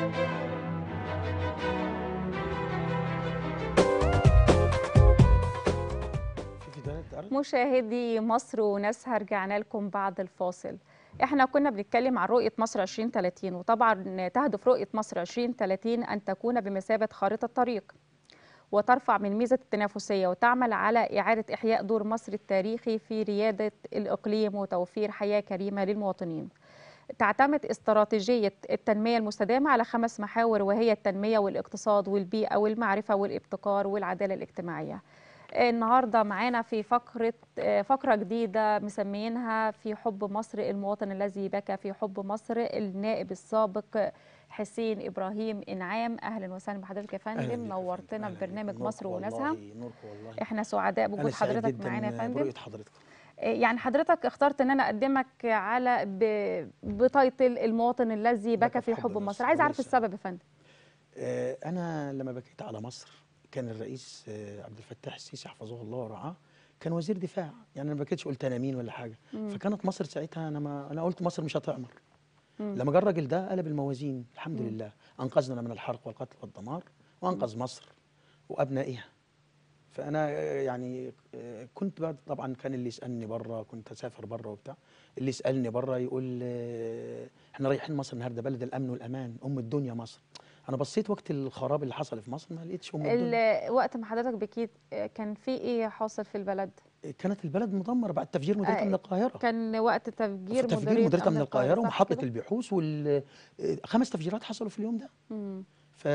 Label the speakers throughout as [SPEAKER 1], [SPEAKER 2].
[SPEAKER 1] في فيديوهات اتعرضت؟
[SPEAKER 2] مشاهدي مصر وناسها رجعنا لكم بعد الفاصل احنا كنا بنتكلم عن رؤية مصر 2030 وطبعا تهدف رؤية مصر 2030 أن تكون بمثابة خارطة طريق وترفع من ميزة التنافسية وتعمل على إعادة إحياء دور مصر التاريخي في ريادة الإقليم وتوفير حياة كريمة للمواطنين تعتمد استراتيجية التنمية المستدامة على خمس محاور وهي التنمية والاقتصاد والبيئة والمعرفة والابتكار والعدالة الاجتماعية النهارده معانا في فقره فقره جديده مسميينها في حب مصر المواطن الذي بكى في حب مصر النائب السابق حسين ابراهيم انعام اهلا وسهلا بحضرتك يا
[SPEAKER 1] أهلاً بيك
[SPEAKER 2] فندم
[SPEAKER 1] يا
[SPEAKER 2] نورتنا
[SPEAKER 1] فندم،
[SPEAKER 2] في
[SPEAKER 1] أهلاً بيك.
[SPEAKER 2] برنامج
[SPEAKER 1] نوركم
[SPEAKER 2] مصر وناسها
[SPEAKER 1] والله، نوركم والله
[SPEAKER 2] احنا سعداء
[SPEAKER 1] أنا
[SPEAKER 2] بوجود
[SPEAKER 1] سعيد
[SPEAKER 2] حضرتك
[SPEAKER 1] جداً
[SPEAKER 2] معانا يا فندم
[SPEAKER 1] برؤية حضرتك
[SPEAKER 2] يعني حضرتك اخترت ان انا اقدمك على ب- بتايتل المواطن الذي بكى في حب مصر عايز اعرف
[SPEAKER 1] وليس-
[SPEAKER 2] السبب يا فندم
[SPEAKER 1] آه، أنا لما بكيت على مصر كان الرئيس آه، عبد الفتاح السيسي حفظه الله ورعاه كان وزير دفاع يعني أنا ما بكيتش قلت أنا مين ولا حاجة فكانت مصر ساعتها أنا ما أنا قلت مصر مش هتعمر لما جه الراجل ده قلب الموازين الحمد لله أنقذنا من الحرق والقتل والدمار وأنقذ مصر وأبنائها فانا آه، يعني آه، كنت بعد طبعا كان اللي يسالني بره كنت اسافر بره وبتاع اللي يسالني بره يقول آه، احنا رايحين مصر النهارده بلد الامن والامان ام الدنيا مصر انا بصيت وقت الخراب اللي حصل في مصر ما لقيتش ام الدنيا
[SPEAKER 2] ال- وقت ما حضرتك بكيت آه، كان في ايه حاصل في البلد
[SPEAKER 1] كانت البلد مدمره بعد تفجير مديريه
[SPEAKER 2] آه،
[SPEAKER 1] امن القاهره
[SPEAKER 2] كان وقت تفجير
[SPEAKER 1] تفجير
[SPEAKER 2] مديريه
[SPEAKER 1] مديريه امن القاهره
[SPEAKER 2] صح
[SPEAKER 1] ومحطه
[SPEAKER 2] كده؟
[SPEAKER 1] البحوث وال آه، خمس تفجيرات حصلوا في اليوم ده
[SPEAKER 2] مم.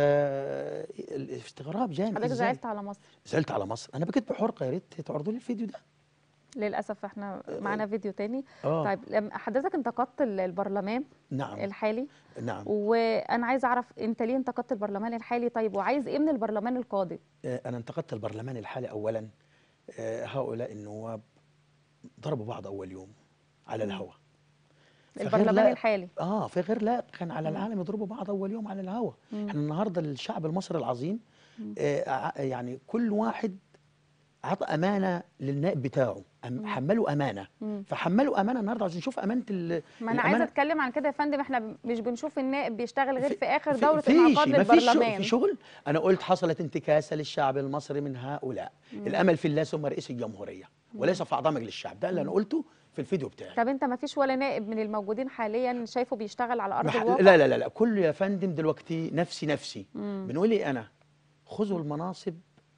[SPEAKER 1] فاستغراب جامد
[SPEAKER 2] حضرتك
[SPEAKER 1] إزاي؟
[SPEAKER 2] زعلت على مصر
[SPEAKER 1] زعلت على مصر انا بكيت بحرقه يا ريت تعرضوا لي الفيديو ده
[SPEAKER 2] للاسف احنا معانا فيديو تاني
[SPEAKER 1] اه
[SPEAKER 2] طيب لما حضرتك انتقدت ال- البرلمان
[SPEAKER 1] نعم
[SPEAKER 2] الحالي
[SPEAKER 1] نعم
[SPEAKER 2] وانا عايز اعرف انت ليه انتقدت البرلمان الحالي طيب وعايز ايه من البرلمان القادم
[SPEAKER 1] آه، أنا انتقدت البرلمان الحالي أولا آه، هؤلاء النواب ضربوا بعض أول يوم على الهواء فغير
[SPEAKER 2] البرلمان
[SPEAKER 1] لائق-
[SPEAKER 2] الحالي
[SPEAKER 1] اه في غير لائق كان على العالم يضربوا بعض اول يوم على الهوا احنا النهارده الشعب المصري العظيم آه ع- يعني كل واحد عطى امانه للنائب بتاعه أم حمله امانه فحملوا امانه النهارده عشان نشوف امانه ال-
[SPEAKER 2] ما انا عايزه
[SPEAKER 1] الأمانة-
[SPEAKER 2] اتكلم عن كده يا فندم احنا ب- مش بنشوف النائب بيشتغل غير
[SPEAKER 1] في-
[SPEAKER 2] في اخر
[SPEAKER 1] في-
[SPEAKER 2] دوره
[SPEAKER 1] فيش-
[SPEAKER 2] انعقاد
[SPEAKER 1] ما فيش شغل-
[SPEAKER 2] للبرلمان
[SPEAKER 1] في شغل انا قلت حصلت انتكاسه للشعب المصري من هؤلاء الامل في الله ثم رئيس الجمهوريه وليس في اعضاء مجلس الشعب ده اللي انا قلته في الفيديو بتاعي
[SPEAKER 2] طب انت ما فيش ولا نائب من الموجودين حاليا شايفه بيشتغل على ارض
[SPEAKER 1] مح...
[SPEAKER 2] الواقع
[SPEAKER 1] لا لا لا لا كله يا فندم دلوقتي نفسي نفسي بنقول ايه انا خذوا المناصب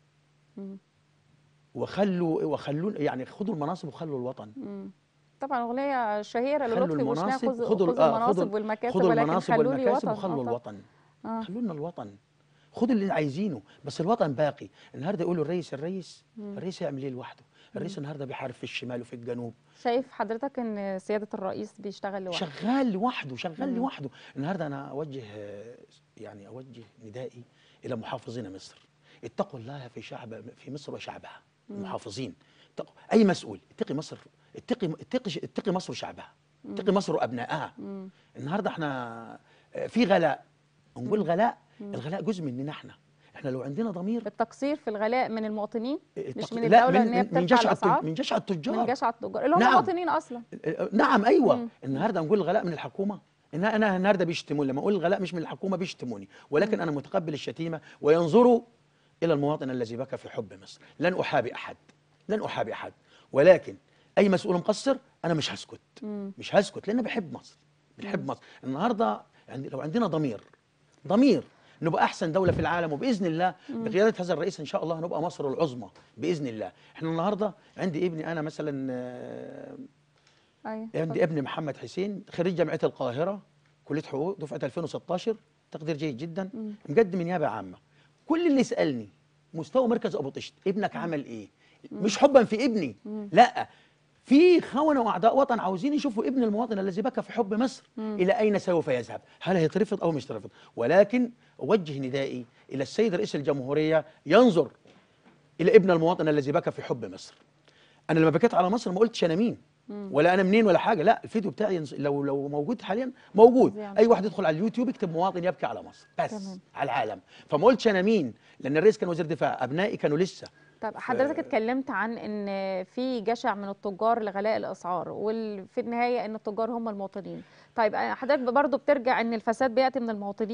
[SPEAKER 1] وخلوا وخلوا يعني خذوا المناصب وخلوا الوطن
[SPEAKER 2] طبعا اغنيه شهيره
[SPEAKER 1] خلوا
[SPEAKER 2] للطفي وشناها
[SPEAKER 1] المناصب
[SPEAKER 2] خذوا
[SPEAKER 1] خذوا
[SPEAKER 2] خذوا
[SPEAKER 1] آه،
[SPEAKER 2] المناصب والمكاسب
[SPEAKER 1] خذوا
[SPEAKER 2] ولكن
[SPEAKER 1] المناصب
[SPEAKER 2] خلوا لي
[SPEAKER 1] والمكاسب
[SPEAKER 2] وطن
[SPEAKER 1] وخلوا
[SPEAKER 2] آه طبعاً.
[SPEAKER 1] الوطن
[SPEAKER 2] آه.
[SPEAKER 1] خلوا لنا الوطن خدوا اللي عايزينه بس الوطن باقي النهارده يقولوا الرئيس الرئيس الرئيس يعمل ايه لوحده الرئيس النهارده بيحارب في الشمال وفي الجنوب
[SPEAKER 2] شايف حضرتك ان سياده الرئيس بيشتغل لوحده
[SPEAKER 1] شغال لوحده شغال لوحده النهارده انا اوجه آه، يعني اوجه ندائي الى محافظين مصر اتقوا الله في شعب في مصر وشعبها المحافظين اتقوا اي مسؤول اتقي مصر اتقي اتقي اتقي مصر وشعبها اتقي مصر وابنائها النهارده احنا آه، في غلاء نقول غلاء الغلاء جزء مننا احنا احنا لو عندنا ضمير
[SPEAKER 2] التقصير في الغلاء من المواطنين مش
[SPEAKER 1] التق-
[SPEAKER 2] من
[SPEAKER 1] لا،
[SPEAKER 2] الدوله ان هي
[SPEAKER 1] من
[SPEAKER 2] بترفع
[SPEAKER 1] جشع التج-
[SPEAKER 2] الاسعار
[SPEAKER 1] من جشع التجار
[SPEAKER 2] من جشع التجار اللي هم
[SPEAKER 1] نعم.
[SPEAKER 2] مواطنين اصلا
[SPEAKER 1] نعم ايوه النهارده نقول الغلاء من الحكومه إن انا النهارده بيشتموني لما اقول الغلاء مش من الحكومه بيشتموني ولكن انا متقبل الشتيمه وينظروا الى المواطن الذي بكى في حب مصر لن احابي احد لن احابي احد ولكن اي مسؤول مقصر انا مش هسكت مش هسكت لان بحب مصر بنحب مصر النهارده عندي لو عندنا ضمير ضمير نبقى احسن دوله في العالم وباذن الله بقياده هذا الرئيس ان شاء الله نبقى مصر العظمى باذن الله احنا النهارده عندي ابني انا مثلا آه،
[SPEAKER 2] ايوه
[SPEAKER 1] عندي ابني محمد حسين خريج جامعه القاهره كليه حقوق دفعه 2016 تقدير جيد جدا مقدم نيابه عامه كل اللي يسالني مستوى مركز ابو طشت ابنك عمل ايه مش حبا في ابني لا في خونه واعداء وطن عاوزين يشوفوا ابن المواطن الذي بكى في حب مصر الى اين سوف يذهب هل هيترفض او مش يترفض ولكن اوجه ندائي الى السيد رئيس الجمهوريه ينظر الى ابن المواطن الذي بكى في حب مصر انا لما بكيت على مصر ما قلتش انا مين ولا انا منين ولا حاجه لا الفيديو بتاعي ينز- لو لو موجود حاليا موجود
[SPEAKER 2] فظيع.
[SPEAKER 1] اي واحد يدخل على اليوتيوب يكتب مواطن يبكي على مصر بس
[SPEAKER 2] تمام.
[SPEAKER 1] على العالم فما قلتش انا مين لان الرئيس كان وزير دفاع ابنائي كانوا لسه
[SPEAKER 2] طب حضرتك اتكلمت عن ان في جشع من التجار لغلاء الاسعار وفي النهايه ان التجار هم المواطنين طيب أنا- حضرتك برضو بترجع ان الفساد بياتي من المواطنين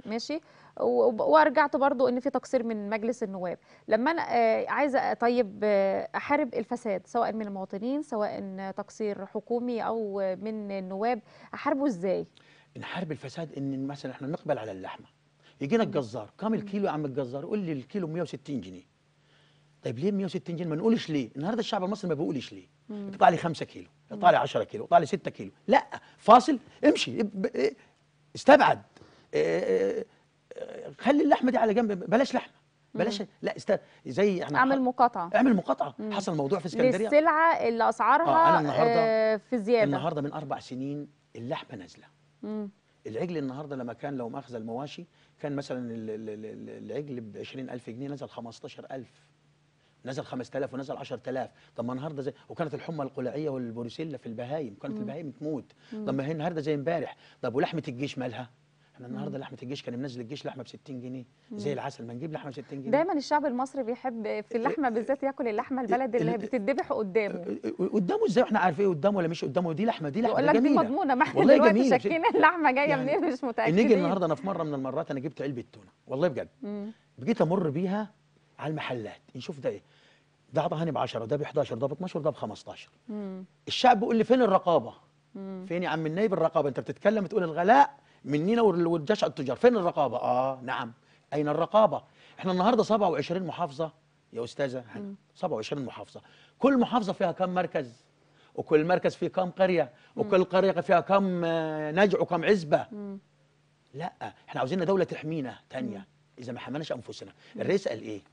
[SPEAKER 2] ماشي و- ورجعت برضو ان في تقصير من مجلس النواب لما انا آه، عايزه طيب آه، احارب الفساد سواء من المواطنين سواء تقصير حكومي او من النواب احاربه ازاي
[SPEAKER 1] نحارب الفساد ان مثلا احنا نقبل على اللحمه يجينا الجزار كام الكيلو يا عم الجزار يقول لي الكيلو 160 جنيه طيب ليه 160 جنيه ما نقولش ليه النهارده الشعب المصري ما بيقولش ليه يقطع لي 5 كيلو يقطع لي 10 كيلو يقطع لي 6 كيلو لا فاصل امشي اب- اه، استبعد اه، اه، اه، خلي اللحمه دي على جنب بلاش لحمه بلاش لا است... زي احنا
[SPEAKER 2] اعمل مقاطعه
[SPEAKER 1] اعمل مقاطعه حصل موضوع في اسكندريه
[SPEAKER 2] للسلعه اللي اسعارها
[SPEAKER 1] آه، أنا النهاردة-
[SPEAKER 2] آه، في زياده
[SPEAKER 1] النهارده من اربع سنين اللحمه نازله
[SPEAKER 2] مم.
[SPEAKER 1] العجل النهارده لما كان لو ماخذ المواشي كان مثلا ال- ال- ال- العجل ب 20000 جنيه نزل 15000 نزل 5000 ونزل 10000 طب ما النهارده زي وكانت الحمى القلعيه والبروسيلا في البهايم كانت البهايم تموت طب ما هي النهارده زي امبارح طب ولحمه الجيش مالها احنا النهارده لحمه الجيش كان منزل الجيش لحمه ب 60 جنيه زي العسل ما نجيب لحمه ب 60 جنيه
[SPEAKER 2] دايما الشعب المصري بيحب في اللحمه بالذات ياكل اللحمه البلد اللي
[SPEAKER 1] ال-
[SPEAKER 2] بتتذبح قدامه
[SPEAKER 1] قدامه ازاي واحنا عارفين قدامه ولا مش قدامه دي لحمه دي لحمه
[SPEAKER 2] يقول لك دي
[SPEAKER 1] جميله
[SPEAKER 2] مضمونه ما احنا
[SPEAKER 1] والله
[SPEAKER 2] دلوقتي
[SPEAKER 1] جميلة.
[SPEAKER 2] شاكين اللحمه جايه
[SPEAKER 1] يعني
[SPEAKER 2] منين مش متاكدين
[SPEAKER 1] نيجي النهارده انا في مره من المرات انا جبت علبه تونه والله بجد
[SPEAKER 2] مم.
[SPEAKER 1] بقيت امر بيها على المحلات نشوف ده ايه ده عطاني ب 10 ده ب 11 ده ب 12 ده ب 15
[SPEAKER 2] مم.
[SPEAKER 1] الشعب بيقول لي فين الرقابه
[SPEAKER 2] مم.
[SPEAKER 1] فين يا عم النايب الرقابه انت بتتكلم تقول الغلاء مننا وال- والجشع التجار فين الرقابه اه نعم اين الرقابه احنا النهارده 27 محافظه يا استاذه هنا 27 محافظه كل محافظه فيها كم مركز وكل مركز فيه كم قريه وكل قريه فيها كم آه، نجع وكم عزبه
[SPEAKER 2] مم.
[SPEAKER 1] لا احنا عاوزين دوله تحمينا تانية اذا ما حملناش انفسنا الرئيس قال ايه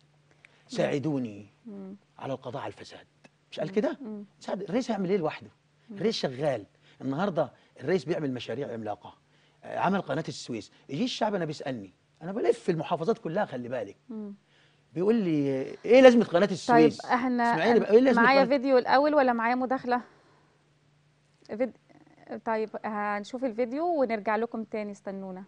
[SPEAKER 1] ساعدوني
[SPEAKER 2] مم.
[SPEAKER 1] على القضاء على الفساد مش قال كده
[SPEAKER 2] مم.
[SPEAKER 1] ساعد الرئيس هيعمل ايه لوحده الرئيس شغال النهارده الرئيس بيعمل مشاريع عملاقه آه، عمل قناه السويس يجي الشعب انا بيسالني انا بلف المحافظات كلها خلي بالك
[SPEAKER 2] مم.
[SPEAKER 1] بيقول لي آه، ايه لازمه قناه
[SPEAKER 2] طيب
[SPEAKER 1] السويس
[SPEAKER 2] احنا
[SPEAKER 1] اسمعيني بقى، ايه لازمه
[SPEAKER 2] معايا
[SPEAKER 1] قناة-
[SPEAKER 2] فيديو الاول ولا معايا مداخله فيد... طيب هنشوف الفيديو ونرجع لكم تاني استنونا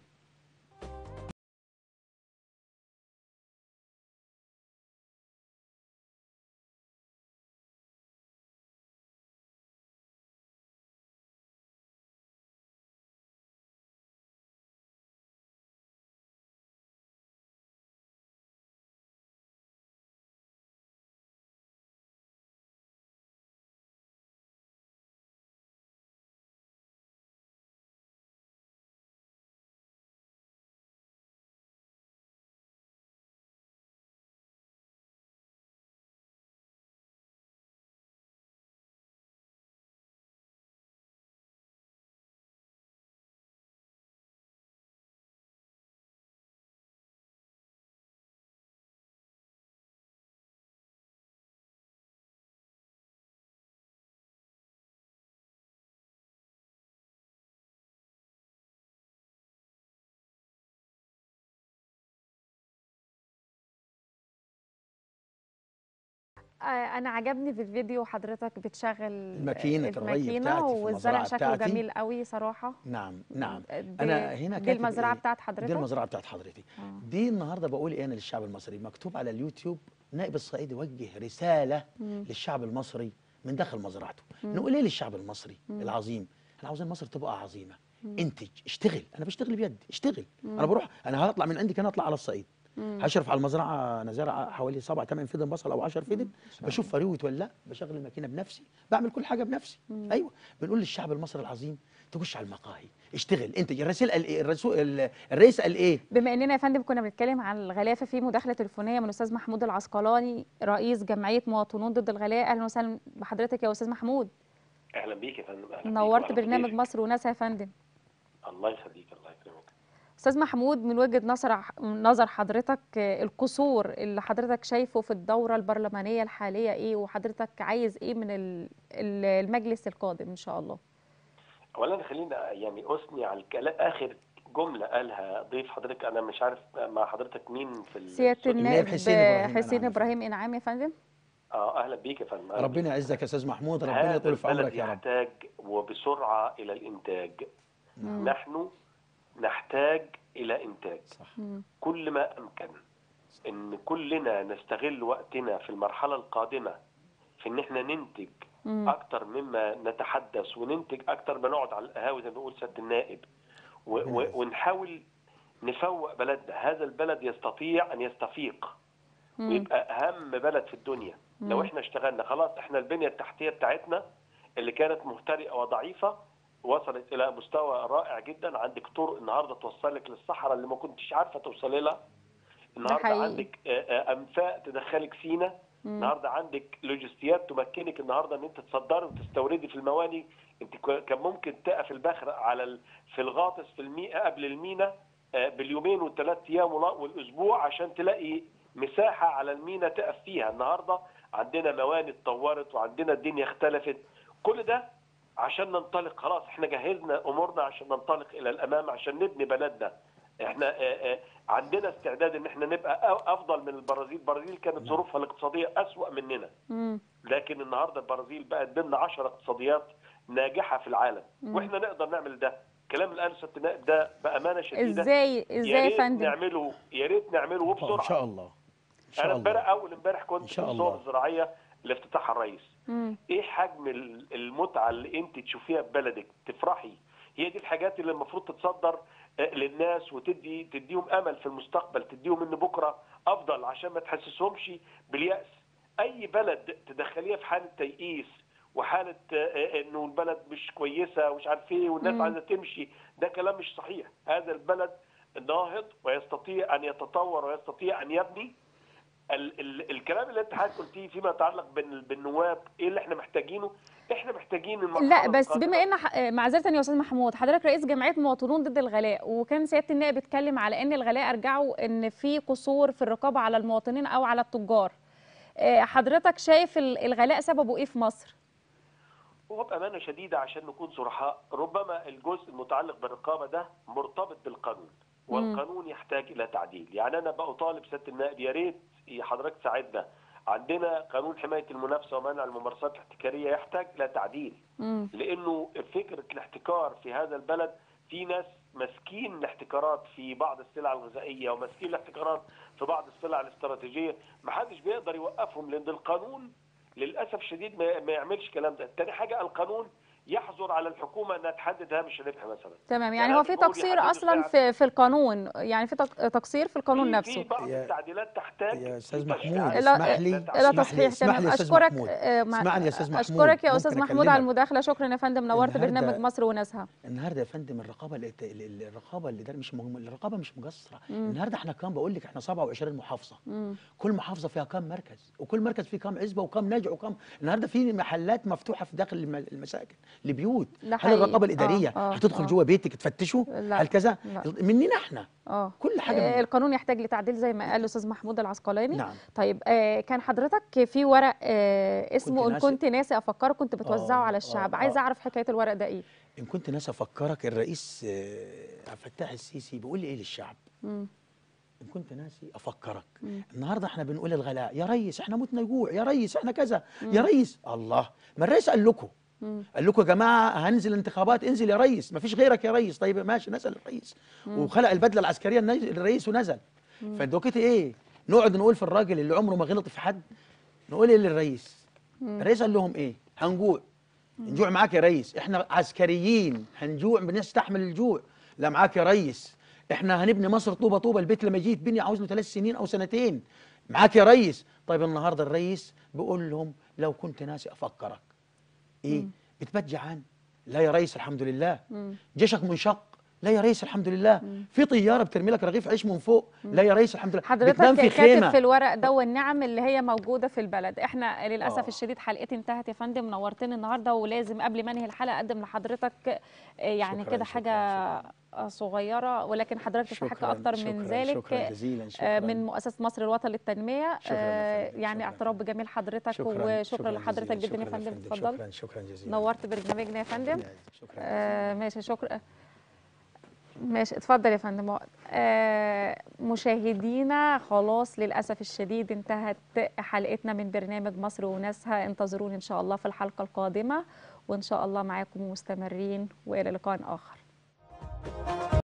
[SPEAKER 2] آه، انا عجبني في الفيديو حضرتك بتشغل
[SPEAKER 1] الماكينة الري
[SPEAKER 2] الماكينه
[SPEAKER 1] بتاعتي في
[SPEAKER 2] والزرع
[SPEAKER 1] المزرعة
[SPEAKER 2] شكله
[SPEAKER 1] بتاعتي.
[SPEAKER 2] جميل قوي صراحه
[SPEAKER 1] نعم نعم
[SPEAKER 2] دي-
[SPEAKER 1] انا هنا
[SPEAKER 2] دي
[SPEAKER 1] كاتب
[SPEAKER 2] المزرعه
[SPEAKER 1] إيه؟
[SPEAKER 2] بتاعت حضرتك
[SPEAKER 1] دي المزرعه بتاعت حضرتي
[SPEAKER 2] آه.
[SPEAKER 1] دي النهارده بقول ايه انا للشعب المصري مكتوب على اليوتيوب نائب الصعيد يوجه رساله
[SPEAKER 2] مم.
[SPEAKER 1] للشعب المصري من داخل مزرعته نقول ايه للشعب المصري العظيم احنا عاوزين مصر تبقى عظيمه انتج اشتغل انا بشتغل بيدي اشتغل انا بروح انا هطلع من عندي كان اطلع على الصعيد هشرف على المزرعه انا زارع حوالي 7 8 فدن بصل او 10 فدن بشوف فروه ولا بشغل الماكينه بنفسي بعمل كل حاجه بنفسي ايوه بنقول للشعب المصري العظيم تخش على المقاهي اشتغل انتج الرئيس قال ايه الرسول ال- الرئيس قال ايه
[SPEAKER 2] بما اننا يا فندم كنا بنتكلم عن الغلافه في مداخله تليفونيه من الاستاذ محمود العسقلاني رئيس جمعيه مواطنون ضد الغلاء اهلا وسهلا بحضرتك يا استاذ محمود
[SPEAKER 3] اهلا بيك يا فندم اهلا بيك
[SPEAKER 2] نورت
[SPEAKER 3] وعلى
[SPEAKER 2] برنامج
[SPEAKER 3] خيرك.
[SPEAKER 2] مصر وناسها يا فندم
[SPEAKER 3] الله يخليك الله يكرمك
[SPEAKER 2] استاذ محمود من وجهه نظر نظر حضرتك آه، القصور اللي حضرتك شايفه في الدوره البرلمانيه الحاليه ايه وحضرتك عايز ايه من ال- ال- المجلس القادم ان شاء الله
[SPEAKER 3] اولا خلينا يعني اثني على الكلام اخر جمله قالها ضيف حضرتك انا مش عارف مع حضرتك مين في ال-
[SPEAKER 2] سياده
[SPEAKER 3] الاستوديو.
[SPEAKER 2] النائب
[SPEAKER 1] حسين إبراهيم
[SPEAKER 2] حسين
[SPEAKER 1] إنعام.
[SPEAKER 2] ابراهيم انعام يا فندم
[SPEAKER 3] اه اهلا بيك يا فندم أهلا
[SPEAKER 1] ربنا
[SPEAKER 3] بيك.
[SPEAKER 1] يعزك يا استاذ محمود ربنا
[SPEAKER 3] هذا
[SPEAKER 1] يطول في
[SPEAKER 3] البلد
[SPEAKER 1] عمرك يا رب
[SPEAKER 3] يحتاج وبسرعه الى الانتاج نحن نحتاج الى انتاج
[SPEAKER 1] صح
[SPEAKER 2] مم.
[SPEAKER 3] كل ما امكن ان كلنا نستغل وقتنا في المرحله القادمه في ان احنا ننتج
[SPEAKER 2] مم.
[SPEAKER 3] اكتر مما نتحدث وننتج اكتر ما نقعد على القهاوي زي ما بيقول سياده النائب و- و- ونحاول نفوق بلدنا هذا البلد يستطيع ان يستفيق
[SPEAKER 2] مم.
[SPEAKER 3] ويبقى اهم بلد في الدنيا لو
[SPEAKER 2] مم.
[SPEAKER 3] احنا اشتغلنا خلاص احنا البنيه التحتيه بتاعتنا اللي كانت مهترئه وضعيفه وصلت الى مستوى رائع جدا عندك طرق النهارده توصلك للصحراء اللي ما كنتش عارفه توصلي لها النهارده
[SPEAKER 2] حقيقي.
[SPEAKER 3] عندك آه، آه، انفاق تدخلك سينا
[SPEAKER 2] مم.
[SPEAKER 3] النهارده عندك لوجستيات تمكنك النهارده ان انت تصدري وتستوردي في المواني انت ك- كان ممكن تقف البخر على ال... في الغاطس في المينا قبل المينا آه، باليومين والثلاث ايام ولا- والاسبوع عشان تلاقي مساحه على المينا تقف فيها النهارده عندنا مواني اتطورت وعندنا الدنيا اختلفت كل ده عشان ننطلق خلاص احنا جهزنا امورنا عشان ننطلق الى الامام عشان نبني بلدنا احنا آه، آه، عندنا استعداد ان احنا نبقى أ- افضل من البرازيل البرازيل كانت ظروفها الاقتصاديه اسوا مننا
[SPEAKER 2] مم.
[SPEAKER 3] لكن النهارده البرازيل بقت ضمن 10 اقتصاديات ناجحه في العالم
[SPEAKER 2] مم.
[SPEAKER 3] واحنا نقدر نعمل ده الكلام اللي قاله ست نائب ده بامانه شديده
[SPEAKER 2] ازاي
[SPEAKER 3] يا
[SPEAKER 2] ازاي يا
[SPEAKER 3] ريت
[SPEAKER 2] فندم
[SPEAKER 3] نعمله يا ريت نعمله
[SPEAKER 1] ان
[SPEAKER 3] وبسرعه
[SPEAKER 1] شاء الله ان
[SPEAKER 3] انا
[SPEAKER 1] شاء
[SPEAKER 3] امبارح
[SPEAKER 1] الله
[SPEAKER 3] اول امبارح كنت
[SPEAKER 1] إن
[SPEAKER 3] في
[SPEAKER 1] شاء
[SPEAKER 3] الصور
[SPEAKER 1] الله.
[SPEAKER 3] الزراعيه اللي افتتحها الرئيس
[SPEAKER 2] مم.
[SPEAKER 3] ايه حجم ال- المتعه اللي انت تشوفيها في بلدك تفرحي هي دي الحاجات اللي المفروض تتصدر آه، للناس وتدي تديهم امل في المستقبل تديهم ان بكره افضل عشان ما تحسسهمش بالياس اي بلد تدخليها في حاله تيئيس وحاله آه، آه، انه البلد مش كويسه ومش عارف ايه والناس
[SPEAKER 2] مم.
[SPEAKER 3] عايزه تمشي ده كلام مش صحيح هذا البلد ناهض ويستطيع ان يتطور ويستطيع ان يبني ال ال الكلام اللي انت حضرتك قلتيه فيما يتعلق بال- بالنواب ايه اللي احنا محتاجينه؟ احنا محتاجين المرحله
[SPEAKER 2] لا بس
[SPEAKER 3] القادمة.
[SPEAKER 2] بما ان ح- معذره يا استاذ محمود حضرتك رئيس جمعيه مواطنون ضد الغلاء وكان سياده النائب اتكلم على ان الغلاء ارجعوا ان في قصور في الرقابه على المواطنين او على التجار آه، حضرتك شايف ال- الغلاء سببه ايه في مصر
[SPEAKER 3] وبامانه شديده عشان نكون صرحاء ربما الجزء المتعلق بالرقابه ده مرتبط بالقانون والقانون يحتاج الى تعديل يعني انا بطالب سياده النائب يا ريت حضرتك تساعدنا عندنا قانون حمايه المنافسه ومنع الممارسات الاحتكاريه يحتاج الى تعديل
[SPEAKER 2] مم.
[SPEAKER 3] لانه فكره الاحتكار في هذا البلد في ناس ماسكين الاحتكارات في بعض السلع الغذائيه وماسكين الاحتكارات في بعض السلع الاستراتيجيه ما حدش بيقدر يوقفهم لان القانون للاسف الشديد ما ما يعملش الكلام ده تاني حاجه القانون يحظر على الحكومه انها تحدد هامش الربح مثلا
[SPEAKER 2] تمام يعني
[SPEAKER 3] يعني
[SPEAKER 2] هو في
[SPEAKER 3] بيقول
[SPEAKER 2] تقصير
[SPEAKER 3] يحددوا
[SPEAKER 2] اصلا
[SPEAKER 3] سعر.
[SPEAKER 2] في في القانون يعني في تق- تقصير في القانون
[SPEAKER 3] في-
[SPEAKER 2] نفسه
[SPEAKER 3] في بعض
[SPEAKER 1] يا-
[SPEAKER 3] التعديلات تحتاج
[SPEAKER 1] يا استاذ
[SPEAKER 3] لتشريع.
[SPEAKER 1] محمود
[SPEAKER 2] لا-
[SPEAKER 1] اسمح لي
[SPEAKER 2] الى
[SPEAKER 1] اسمح لي-
[SPEAKER 2] تصحيح
[SPEAKER 1] اسمح لي
[SPEAKER 2] تمام
[SPEAKER 1] يا أستاذ
[SPEAKER 2] اشكرك
[SPEAKER 1] محمود.
[SPEAKER 2] آه، مع-
[SPEAKER 1] اسمعني يا استاذ محمود
[SPEAKER 2] اشكرك يا
[SPEAKER 1] ممكن
[SPEAKER 2] استاذ محمود على
[SPEAKER 1] أكلمك؟
[SPEAKER 2] المداخله شكرا يا فندم نورت
[SPEAKER 1] النهاردة-
[SPEAKER 2] برنامج مصر وناسها
[SPEAKER 1] النهارده يا فندم الرقابه اللي اللي- الرقابه اللي ده مش مهم الرقابه مش مقصره النهارده احنا كام بقول لك احنا 27 محافظه
[SPEAKER 2] مم.
[SPEAKER 1] كل محافظه فيها كام مركز وكل مركز فيه كام عزبه وكام نجع وكام النهارده في محلات مفتوحه في داخل الم- المساكن لبيوت
[SPEAKER 2] ده
[SPEAKER 1] هل
[SPEAKER 2] حقيقي.
[SPEAKER 1] الرقابه
[SPEAKER 2] آه،
[SPEAKER 1] الاداريه
[SPEAKER 2] آه،
[SPEAKER 1] هتدخل
[SPEAKER 2] آه.
[SPEAKER 1] جوه بيتك تفتشه
[SPEAKER 2] لا،
[SPEAKER 1] هل كذا
[SPEAKER 2] لا.
[SPEAKER 1] مننا احنا
[SPEAKER 2] اه
[SPEAKER 1] كل حاجه
[SPEAKER 2] آه،
[SPEAKER 1] مننا.
[SPEAKER 2] القانون يحتاج لتعديل زي ما قال الاستاذ محمود العسقلاني
[SPEAKER 1] نعم
[SPEAKER 2] طيب آه كان حضرتك في ورق آه اسمه ان
[SPEAKER 1] ناسي.
[SPEAKER 2] كنت ناسي افكره كنت بتوزعه
[SPEAKER 1] آه،
[SPEAKER 2] على
[SPEAKER 1] آه،
[SPEAKER 2] الشعب
[SPEAKER 1] آه.
[SPEAKER 2] عايزه اعرف حكايه الورق ده ايه
[SPEAKER 1] ان كنت ناس افكرك الرئيس آه، عبد الفتاح السيسي بيقول لي ايه للشعب
[SPEAKER 2] مم.
[SPEAKER 1] ان كنت ناسي افكرك النهارده احنا بنقول الغلاء يا ريس احنا متنا جوع يا ريس احنا كذا يا ريس الله ما الرئيس قال لكم
[SPEAKER 2] مم.
[SPEAKER 1] قال لكم يا جماعه هننزل انتخابات انزل يا ريس ما فيش غيرك يا ريس طيب ماشي نزل الرئيس وخلق البدله العسكريه النز- الرئيس ونزل فدوكتي ايه نقعد نقول في الراجل اللي عمره ما غلط في حد نقول ايه للرئيس الرئيس قال لهم ايه هنجوع نجوع معاك يا ريس احنا عسكريين هنجوع بنستحمل الجوع لا معاك يا ريس احنا هنبني مصر طوبه طوبه البيت لما يجي يتبني عاوز له ثلاث سنين او سنتين معاك يا ريس طيب النهارده الريس بيقول لهم لو كنت ناسي افكرك ايه بتبات جعان لا يا ريس الحمد لله جيشك منشق لا يا ريس الحمد لله في طياره بترمي لك رغيف عيش من فوق لا يا ريس الحمد لله
[SPEAKER 2] حضرتك
[SPEAKER 1] بتنام في
[SPEAKER 2] كاتب
[SPEAKER 1] خيمه
[SPEAKER 2] في الورق ده والنعم اللي هي موجوده في البلد احنا للاسف
[SPEAKER 1] آه.
[SPEAKER 2] الشديد حلقتي انتهت يا فندم نورتني النهارده ولازم قبل ما انهي الحلقه اقدم لحضرتك آه، يعني
[SPEAKER 1] شكراً،
[SPEAKER 2] كده
[SPEAKER 1] شكراً،
[SPEAKER 2] حاجه آه، صغيره ولكن حضرتك تستحق
[SPEAKER 1] شكراً،
[SPEAKER 2] اكتر
[SPEAKER 1] شكراً،
[SPEAKER 2] من ذلك
[SPEAKER 1] شكراً جزيلاً،
[SPEAKER 2] آه،
[SPEAKER 1] شكراً.
[SPEAKER 2] من مؤسسه مصر الوطن للتنميه
[SPEAKER 1] شكراً يا
[SPEAKER 2] آه،
[SPEAKER 1] فندم،
[SPEAKER 2] يعني
[SPEAKER 1] شكراً.
[SPEAKER 2] اعتراف بجميل حضرتك
[SPEAKER 1] شكرا
[SPEAKER 2] وشكرا لحضرتك
[SPEAKER 1] جزيلاً،
[SPEAKER 2] جدا يا
[SPEAKER 1] شكراً
[SPEAKER 2] فندم اتفضل
[SPEAKER 1] شكرا شكرا جزيلا
[SPEAKER 2] نورت برنامجنا يا فندم
[SPEAKER 1] شكرا
[SPEAKER 2] آه ماشي شكرا ماشي اتفضل يا فندم وائل. آه مشاهدينا خلاص للاسف الشديد انتهت حلقتنا من برنامج مصر وناسها انتظرونا ان شاء الله في الحلقه القادمه وان شاء الله معاكم مستمرين والى لقاء اخر